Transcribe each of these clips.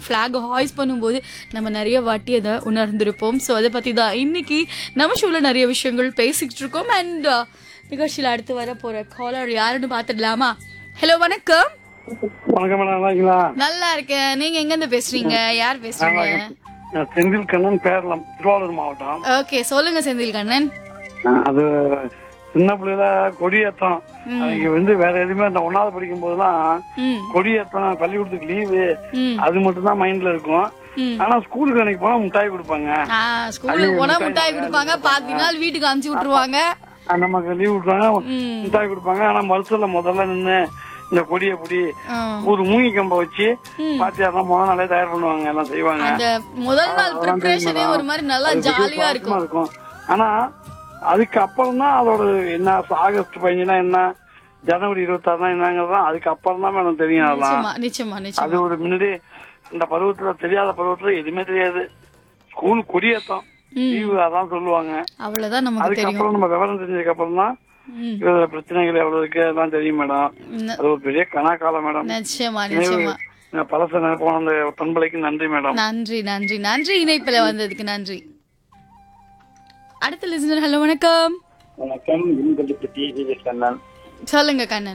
Flag ஹாய்ஸ் பண்ணும்போது நம்ம நிறைய வாட்டி அதை உணர்ந்திருப்போம் ஸோ அதை பற்றி தான் இன்னைக்கு நம்ம ஷோவில் நிறைய விஷயங்கள் பேசிக்கிட்டு இருக்கோம் அண்ட் நிகழ்ச்சியில் அடுத்து வர போகிற காலர் யாருன்னு பார்த்துடலாமா ஹலோ வணக்கம் வணக்கம் மேடம் நல்லா இருக்கீங்களா நல்லா இருக்கேன் நீங்க எங்க இருந்து பேசுறீங்க யார் பேசுறீங்க நான் செந்தில் கண்ணன் பேரளம் திருவாரூர் மாவட்டம் ஓகே சொல்லுங்க செந்தில் கண்ணன் அது சின்ன பிள்ளைல கொடியேற்றம் அன்னைக்கு வந்து வேற எதுவுமே அந்த ஒன்னாவது படிக்கும் போதெல்லாம் ம் கொடியேற்றம் பள்ளிக்கூடத்துக்கு லீவு ம் அது மட்டும் தான் மைண்ட்ல இருக்கும் ம். ஆனா ஸ்கூலுக்கு அன்னைக்கு போனா மிட்டாய் கொடுப்பாங்க ஆ ஸ்கூலுக்கு போனா மிட்டாய் கொடுப்பாங்க பாதி நாள் வீட்டுக்கு அனுப்பிச்சு விட்டுருவாங்க ஆ, நமக்கு லீவ் விட்டுறாங்க ம். மிட்டாய் கொடுப்பாங்க ஆனா மருத்துவல முதல்ல நின்னு இந்த கொடியை பிடி ஆ. ஒரு மூங்கி கம்ப வச்சு பாத்தியாரெல்லாம் முதல் நாளே தயார் பண்ணுவாங்க எல்லாம் செய்வாங்க அந்த முதல் நாள் ப்ரிப்பரேஷனே ஒரு மாதிரி நல்லா அது ஜாலியா சுவாரஸ்யமா இருக்கும் இருக்கும் ஆனா அதுக்கு அப்புறம் தான் அதோட என்ன ஆகஸ்ட் பதினஞ்சுனா என்ன ஜனவரி இருபத்தாறுனா என்னங்கிறது அதுக்கு அப்புறம் தான் எனக்கு தெரியும் அதெல்லாம் நிச்சயமா நிச்சயமா நிச்சயமா அது ஒரு முன்னாடி இந்த பருவத்துல தெரியாத பருவத்துல எதுவுமே தெரியாது ஸ்கூல் கொடியேற்றம் லீவு அதான் சொல்லுவாங்க அவ்வளவுதான் நமக்கு தெரியும் அதுக்கப்புறம் நம்ம விவரம் தெரிஞ்சதுக்கு அப்புறம் தான் ம். இதுல பிரச்சனைகள் எவ்வளவு இருக்கு அதெல்லாம் தெரியும் மேடம் ந- அது ஒரு பெரிய கனாக்காலம் மேடம் நிச்சயமா நிச்சயமா நான் பழச போன அந்த பண்பலைக்கு நன்றி மேடம் நன்றி நன்றி நன்றி இணைப்பில் வந்ததுக்கு நன்றி அடுத்த லிசனர் ஹலோ வணக்கம் வணக்கம் இன்கல்பட்டி விஜய் கண்ணன் சொல்லுங்க கண்ணன்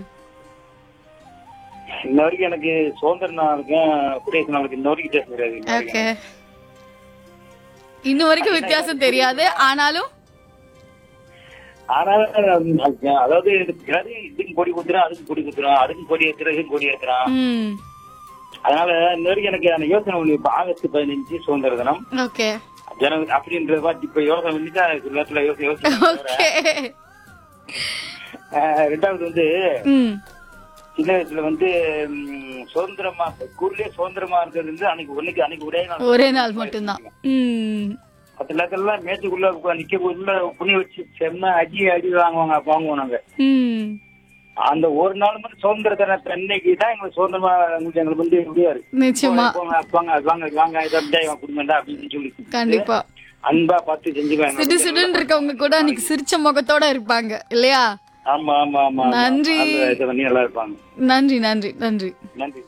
இன்ன வரைக்கும் எனக்கு சுதந்திர நாளுக்கும் குடியரசு நாளுக்கு இன்ன வரைக்கும் வித்தியாசம் தெரியாது இன்ன வரைக்கும். ஓகே இன்னும் வரைக்கும் வித்தியாசம் தெரியாது ஆனாலும் ஆனாலும் அது- அதாவது பிறகு இதுக்கும் கொடி குத்துறோம் அதுக்கும் கொடி குத்துறோம் அதுக்கும் கொடி ஏத்துறோம் இதுக்கும் கொடி ஏத்துறோம் ம் அதனால இன்ன வரைக்கும் எனக்கு அந்த யோசனை ஒண்ணு இப்ப ஆகஸ்ட் பதினஞ்சு சுதந்திர தினம் ஓகே ஜனவரி அப்படின்ற மாதிரி இப்ப யோசனை பண்ணிட்டு சில நேரத்துல யோசனை யோசனை ஓகே அஹ், ரெண்டாவது வந்து ம் சின்ன வயசுல வந்து ம், சுதந்திரமா ஸ்கூல்லயே சுதந்திரமா இருக்கிறது வந்து அன்னைக்கு ஒன்னைக்கு அன்னைக்கு ஒரே நாள் ஒரே நாள் மட்டும்தான் ம் மத்த நேரத்துல மேட்டுக்குள்ள உட்கா- நிக்க உள்ள புனி வச்சு செம்ம அடி அடி வாங்குவாங்க வாங்குவோம் நாங்க ம் அந்த ஒரு நாள் மட்டும் சுதந்திர தினத்தை அன்னைக்கு தான் எங்களுக்கு சுதந்திரமா எங்களுக்கு எங்களுக்கு வந்து முடியாது நிச்சயமா வாங்க வாங்க வாங்க இதை மிட்டாய் வாங்க கொடுங்கடா அப்படின்னு சொல்லி கண்டிப்பா அன்பா பார்த்து செஞ்சுக்குவாங்க சிடு சிடுன்னு இருக்கவங்க கூட அன்னைக்கு சிரிச்ச முகத்தோட இருப்பாங்க இல்லையா ஆமா ஆமா ஆமா ஆமா. நன்றி. அந்த இதை பண்ணி நல்லா இருப்பாங்க நன்றி நன்றி நன்றி நன்றி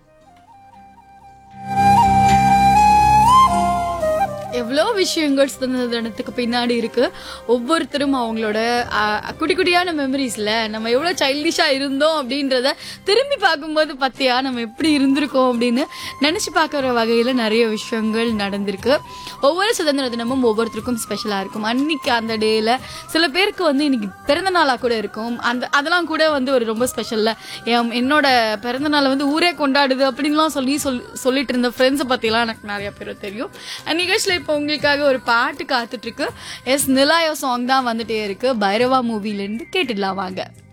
எவ்வளோ விஷயங்கள் சுதந்திர தினத்துக்கு பின்னாடி இருக்கு ஒவ்வொருத்தரும் அவங்களோட ஆ, குட்டி குட்டியான மெமரிஸ்ல நம்ம எவ்வளோ சைல்டிஷா இருந்தோம் அப்படின்றத திரும்பி பார்க்கும்போது பத்தியா நம்ம எப்படி இருந்திருக்கோம் அப்படின்னு நினைச்சு பார்க்குற வகையில நிறைய விஷயங்கள் நடந்திருக்கு ஒவ்வொரு சுதந்திர தினமும் ஒவ்வொருத்தருக்கும் ஸ்பெஷலா இருக்கும் அன்னைக்கு அந்த டேல சில பேருக்கு வந்து இன்னைக்கு பிறந்த நாளா கூட இருக்கும் அந்த அதெல்லாம் கூட வந்து ஒரு ரொம்ப ஸ்பெஷல்ல என் என்னோட பிறந்த நாளை வந்து ஊரே கொண்டாடுது அப்படின்லாம் சொல்லி சொல் சொல்லிட்டு இருந்த ஃப்ரெண்ட்ஸை பற்றிலாம் எனக்கு நிறைய பேர் தெரியும் அந்த நிகழ்ச்சியில் இப்போ உங்களுக்காக ஒரு பாட்டு காத்துட்டு இருக்கு எஸ் நிலாயோ சாங் தான் வந்துட்டே இருக்கு பைரவா மூவிலேருந்து கேட்டுடலாம் வாங்க